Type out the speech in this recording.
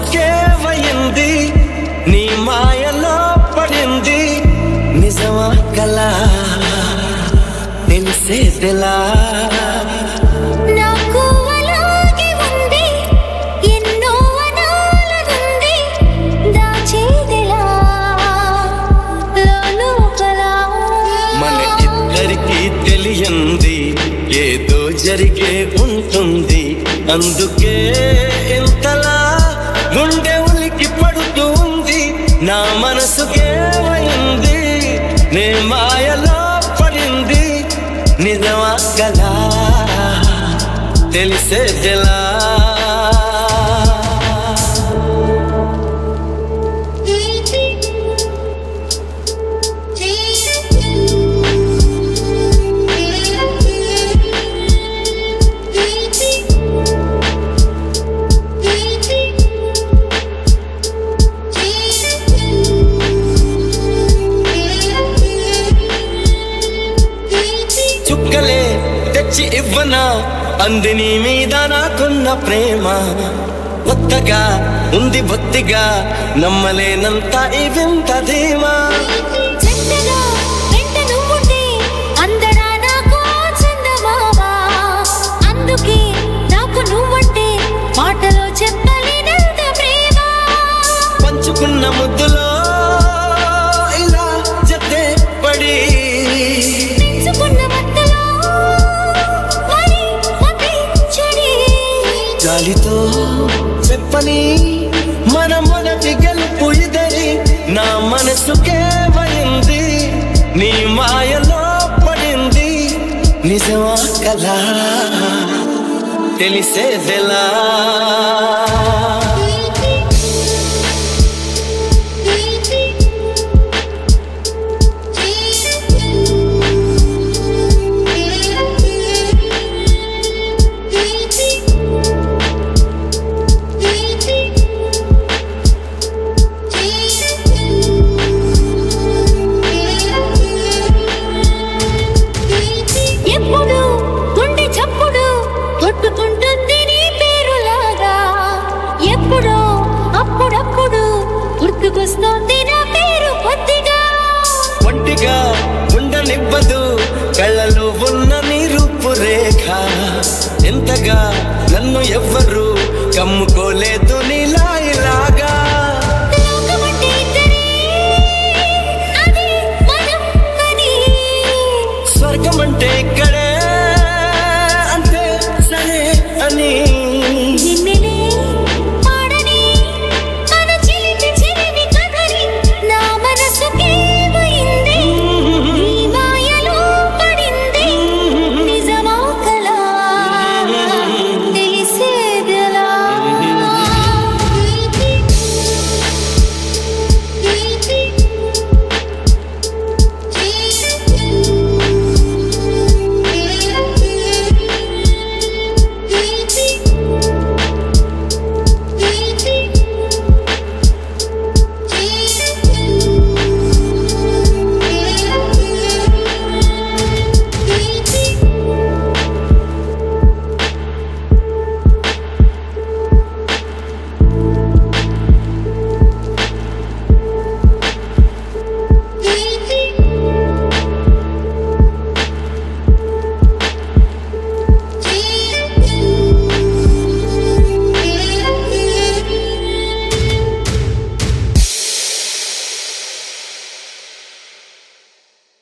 మనసుకేవయింది నీ మాయలో పడింది నిజమా కలా తెలిసేదిలా నాకు అలాగే ఉంది ఎన్నో అనాలనుంది దాచేదిలా లోపల మన ఇద్దరికి తెలియంది ఏదో జరిగే ఉంటుంది అందుకే ఇంతలా గుండె ఉలికి పడుతూ ఉంది నా మనసుకేమైంది నే మాయలో పడింది నిజమా కదా తెలిసేదిలా చుక్కలే తెచ్చి ఇవ్వనా అందిని మీద నాకున్న ప్రేమ కొత్తగా ఉంది బొత్తిగా నమ్మలేనంత ఈ వింత ధీమా చెట్టగా వెంట నువ్వుంటే అందరా నాకు చందమావా అందుకే నాకు నువ్వంటే మాటలో చెప్పలేనంత ప్రేమ పంచుకున్న ముద్దులో ఇలా జతే పడి పెంచుకున్న మత్తలో మరి మతి చెడి గాలితో చెప్పని మన మొదటి గెలుపు ఇదరి నా మనసుకేమైంది నీ మాయలో పడింది నిజమా కలా తెలిసేదెలా ఎప్పుడు గుండె చప్పుడు కొట్టుకుంటుంది నీ పేరులాగా ఎప్పుడో అప్పుడప్పుడు గుర్తుకొస్తోంది నా పేరు కొద్దిగా ఒంటిగా ఉండనివ్వదు కళ్ళలో ఉన్న నీ రూపురేఖ ఎంతగా నన్ను ఎవ్వరు కమ్ముకోలేదు నీలా ఇలాగా లోకమంటే ఇద్దరే, అది మనం అని. స్వర్గం అంటే ఇక్కడ